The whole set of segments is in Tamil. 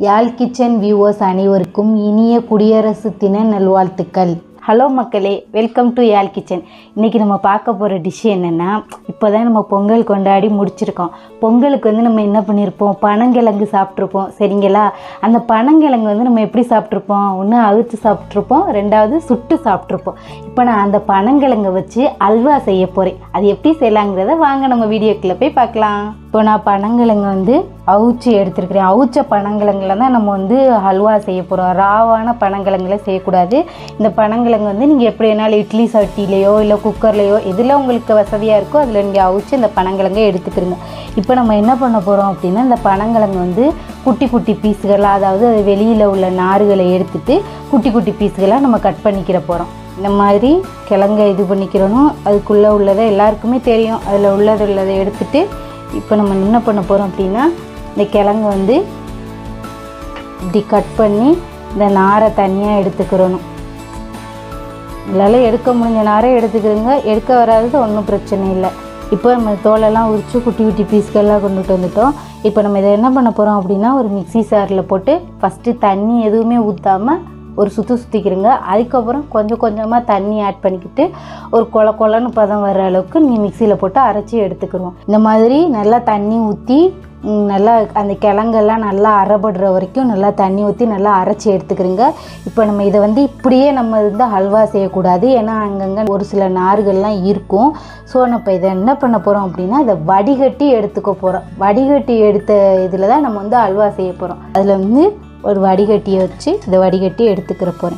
யாழ் கிச்சன் வியூவர்ஸ் அனைவருக்கும் இனிய குடியரசு தின நல்வாழ்த்துக்கள் ஹலோ மக்களே வெல்கம் டு யாழ் கிச்சன் இன்றைக்கி நம்ம பார்க்க போகிற டிஷ் என்னென்னா இப்போ தான் நம்ம பொங்கல் கொண்டாடி முடிச்சிருக்கோம் பொங்கலுக்கு வந்து நம்ம என்ன பண்ணியிருப்போம் பனங்கிழங்கு சாப்பிட்ருப்போம் சரிங்களா அந்த பனங்கிழங்கு வந்து நம்ம எப்படி சாப்பிட்ருப்போம் ஒன்று அவிச்சு சாப்பிட்ருப்போம் ரெண்டாவது சுட்டு சாப்பிட்ருப்போம் இப்போ நான் அந்த பனங்கிழங்கை வச்சு அல்வா செய்ய போகிறேன் அது எப்படி செய்யலாங்கிறத வாங்க நம்ம வீடியோக்குள்ளே போய் பார்க்கலாம் இப்போ நான் பனங்கிழங்கு வந்து அவிச்சு எடுத்துருக்கிறேன் அவிச்ச பனங்கிழங்குல தான் நம்ம வந்து ஹல்வா செய்ய போகிறோம் ராவான பனங்கிழங்குல செய்யக்கூடாது இந்த பனங்கிழங்கு வந்து நீங்கள் எப்படி வேணாலும் இட்லி சட்டிலேயோ இல்லை குக்கர்லேயோ எதில் உங்களுக்கு வசதியாக இருக்கோ அதில் நீங்கள் அவிச்சு இந்த பனங்கிழங்கை எடுத்துக்கிறீங்க இப்போ நம்ம என்ன பண்ண போகிறோம் அப்படின்னா இந்த பனங்கிழங்கு வந்து குட்டி குட்டி பீஸுகளாக அதாவது அது வெளியில் உள்ள நாறுகளை எடுத்துட்டு குட்டி குட்டி பீஸுகளாக நம்ம கட் பண்ணிக்கிற போகிறோம் இந்த மாதிரி கிழங்க இது பண்ணிக்கிறணும் அதுக்குள்ளே உள்ளதை எல்லாருக்குமே தெரியும் அதில் உள்ளது உள்ளதை எடுத்துட்டு இப்போ நம்ம என்ன பண்ண போகிறோம் அப்படின்னா இந்த கிழங்கு வந்து இப்படி கட் பண்ணி இந்த நாரை தனியாக எடுத்துக்கிறணும் உங்களால் எடுக்க முடிஞ்ச நாரை எடுத்துக்கிறோங்க எடுக்க வராதது ஒன்றும் பிரச்சனை இல்லை இப்போ நம்ம தோலெல்லாம் உரித்து குட்டி குட்டி பீஸ்கள்லாம் கொண்டுட்டு வந்துட்டோம் இப்போ நம்ம இதை என்ன பண்ண போகிறோம் அப்படின்னா ஒரு மிக்ஸி சாரில் போட்டு ஃபஸ்ட்டு தண்ணி எதுவுமே ஊற்றாமல் ஒரு சுற்று சுற்றிக்கிறங்க அதுக்கப்புறம் கொஞ்சம் கொஞ்சமாக தண்ணி ஆட் பண்ணிக்கிட்டு ஒரு கொல கொலன்னு பதம் வர அளவுக்கு நீ மிக்சியில் போட்டு அரைச்சி எடுத்துக்கிடுவோம் இந்த மாதிரி நல்லா தண்ணி ஊற்றி ம், நல்லா அந்த கிழங்கெல்லாம் நல்லா அரைபடுற வரைக்கும் நல்லா தண்ணி ஊற்றி நல்லா அரைச்சி எடுத்துக்கிறீங்க இப்போ நம்ம இதை வந்து இப்படியே நம்ம வந்து ஹல்வா செய்யக்கூடாது ஏன்னா அங்கங்கே ஒரு சில நார்கள்லாம் இருக்கும் ஸோ நம்ம இப்போ இதை என்ன பண்ண போகிறோம் அப்படின்னா இதை வடிகட்டி எடுத்துக்க போகிறோம் வடிகட்டி எடுத்த இதில் தான் நம்ம வந்து அல்வா செய்ய போகிறோம் அதில் வந்து ஒரு வடிகட்டியை வச்சு இதை வடிகட்டி எடுத்துக்கிற போகிறேன்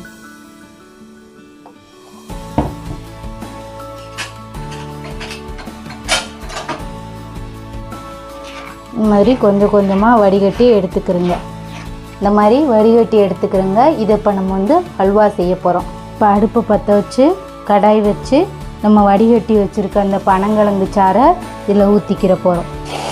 இந்த மாதிரி கொஞ்சம் கொஞ்சமாக வடிகட்டி எடுத்துக்கிறோங்க இந்த மாதிரி வடிகட்டி எடுத்துக்கிறோங்க இதை இப்போ நம்ம வந்து அல்வா செய்ய போகிறோம் இப்போ அடுப்பு பற்ற வச்சு கடாய் வச்சு நம்ம வடிகட்டி வச்சுருக்க அந்த பனங்கிழங்கு சாறை இதில் ஊற்றிக்கிற போகிறோம்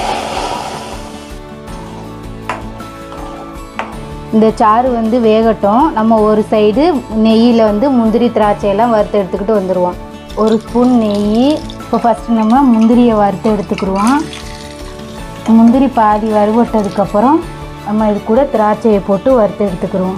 இந்த சாறு வந்து வேகட்டும் நம்ம ஒரு சைடு நெய்யில் வந்து முந்திரி திராட்சையெல்லாம் வறுத்து எடுத்துக்கிட்டு வந்துடுவோம் ஒரு ஸ்பூன் நெய் இப்போ ஃபஸ்ட்டு நம்ம முந்திரியை வறுத்து எடுத்துக்கிடுவோம் முந்திரி பாதி வறுபட்டதுக்கப்புறம் நம்ம இது கூட திராட்சையை போட்டு வறுத்து எடுத்துக்கிடுவோம்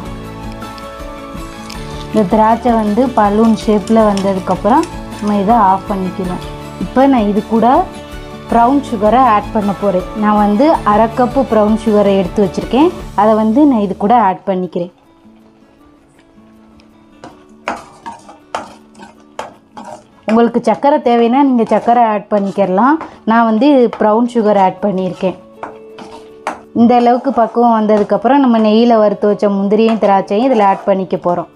இந்த திராட்சை வந்து பலூன் ஷேப்பில் வந்ததுக்கப்புறம் நம்ம இதை ஆஃப் பண்ணிக்கிறோம் இப்போ நான் இது கூட ப்ரௌன் சுகரை ஆட் பண்ண போகிறேன் நான் வந்து அரை கப்பு ப்ரௌன் சுகரை எடுத்து வச்சுருக்கேன் அதை வந்து நான் இது கூட ஆட் பண்ணிக்கிறேன் உங்களுக்கு சர்க்கரை தேவைன்னா நீங்கள் சர்க்கரை ஆட் பண்ணிக்கிறலாம் நான் வந்து ப்ரௌன் சுகர் ஆட் பண்ணியிருக்கேன் இந்த அளவுக்கு பக்குவம் வந்ததுக்கப்புறம் நம்ம நெய்யில் வறுத்து வச்ச முந்திரியும் திராட்சையும் இதில் ஆட் பண்ணிக்க போகிறோம்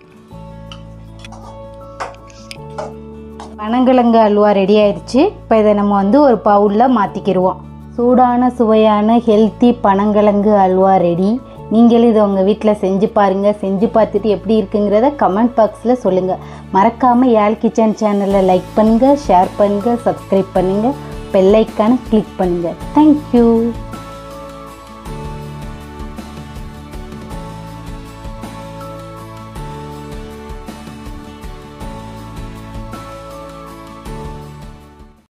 பனங்கிழங்கு அல்வா ரெடி ஆயிடுச்சு இப்போ இதை நம்ம வந்து ஒரு பவுலில் மாற்றிக்கிடுவோம் சூடான சுவையான ஹெல்த்தி பனங்கிழங்கு அல்வா ரெடி நீங்களும் இதை உங்கள் வீட்டில் செஞ்சு பாருங்கள் செஞ்சு பார்த்துட்டு எப்படி இருக்குங்கிறத கமெண்ட் பாக்ஸில் சொல்லுங்கள் மறக்காமல் யாழ் கிச்சன் சேனலை லைக் பண்ணுங்கள் ஷேர் பண்ணுங்கள் சப்ஸ்கிரைப் பண்ணுங்கள் பெல்லைக்கான கிளிக் பண்ணுங்கள் தேங்க்யூ